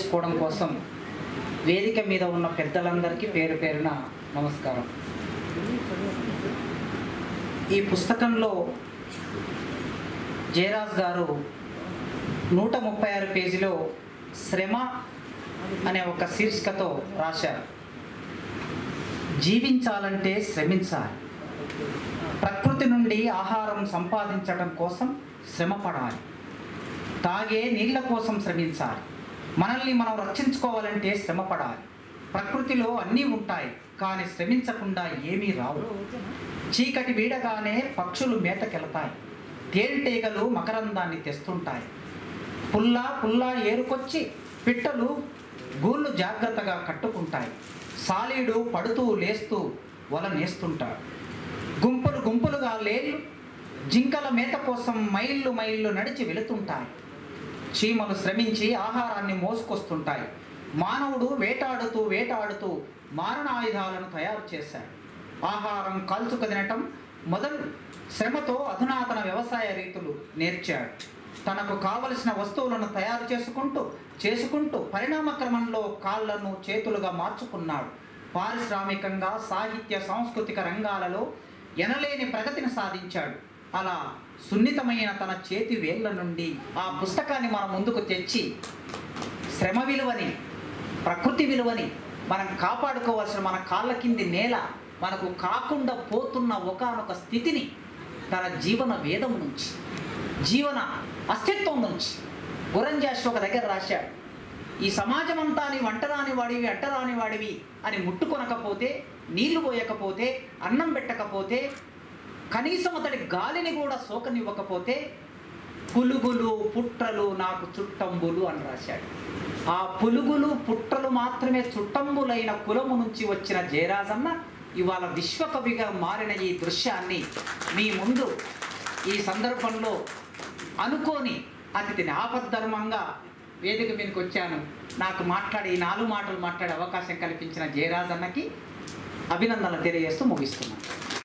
తెలియజేసుకోవడం కోసం వేదిక మీద ఉన్న పెద్దలందరికీ పేరు పేరున నమస్కారం ఈ పుస్తకంలో జయరాజ్ గారు నూట ముప్పై ఆరు పేజీలో శ్రమ అనే ఒక శీర్షికతో రాశారు జీవించాలంటే శ్రమించాలి ప్రకృతి నుండి ఆహారం సంపాదించడం కోసం శ్రమ పడాలి తాగే నీళ్ళ కోసం శ్రమించాలి మనల్ని మనం రక్షించుకోవాలంటే శ్రమ పడాలి ప్రకృతిలో అన్నీ ఉంటాయి కానీ శ్రమించకుండా ఏమీ రావు చీకటి వీడగానే పక్షులు మేతకెళతాయి తేనెటీగలు మకరందాన్ని తెస్తుంటాయి పుల్లా పుల్లా ఏరుకొచ్చి పిట్టలు గూళ్ళు జాగ్రత్తగా కట్టుకుంటాయి సాలీడు పడుతూ లేస్తూ వల నేస్తుంటాడు గుంపులు గుంపులుగా లేళ్ళు జింకల మేత కోసం మైళ్ళు మైళ్ళు నడిచి వెళుతుంటాయి చీమలు శ్రమించి ఆహారాన్ని మోసుకొస్తుంటాయి మానవుడు వేటాడుతూ వేటాడుతూ మారణాయుధాలను తయారు చేశాడు ఆహారం కాల్చుకు తినటం మొదలు శ్రమతో అధునాతన వ్యవసాయ రీతులు నేర్చాడు తనకు కావలసిన వస్తువులను తయారు చేసుకుంటూ చేసుకుంటూ పరిణామ క్రమంలో కాళ్ళను చేతులుగా మార్చుకున్నాడు పారిశ్రామికంగా సాహిత్య సాంస్కృతిక రంగాలలో ఎనలేని ప్రగతిని సాధించాడు అలా సున్నితమైన తన చేతి వేళ్ళ నుండి ఆ పుస్తకాన్ని మన ముందుకు తెచ్చి శ్రమ విలువని ప్రకృతి విలువని మనం కాపాడుకోవాల్సిన మన కాళ్ళ కింది నేల మనకు కాకుండా పోతున్న ఒకానొక స్థితిని తన జీవన వేదం నుంచి జీవన అస్తిత్వం నుంచి గురంజాష్ ఒక దగ్గర రాశాడు ఈ సమాజం అంతా నీ వంటరాని వాడివి అట్టరాని వాడివి అని ముట్టుకొనకపోతే నీళ్లు పోయకపోతే అన్నం పెట్టకపోతే కనీసం అతడి గాలిని కూడా సోకనివ్వకపోతే పులుగులు పుట్రలు నాకు చుట్టంబులు అని రాశాడు ఆ పులుగులు పుట్రలు మాత్రమే చుట్టంబులైన కులము నుంచి వచ్చిన జయరాజన్న ఇవాళ విశ్వకవిగా మారిన ఈ దృశ్యాన్ని మీ ముందు ఈ సందర్భంలో అనుకోని అతిథిని ఆపద్ధర్మంగా వేదిక మీదకి వచ్చాను నాకు మాట్లాడి ఈ నాలుగు మాటలు మాట్లాడే అవకాశం కల్పించిన జయరాజన్నకి అభినందనలు తెలియజేస్తూ ముగిస్తున్నాను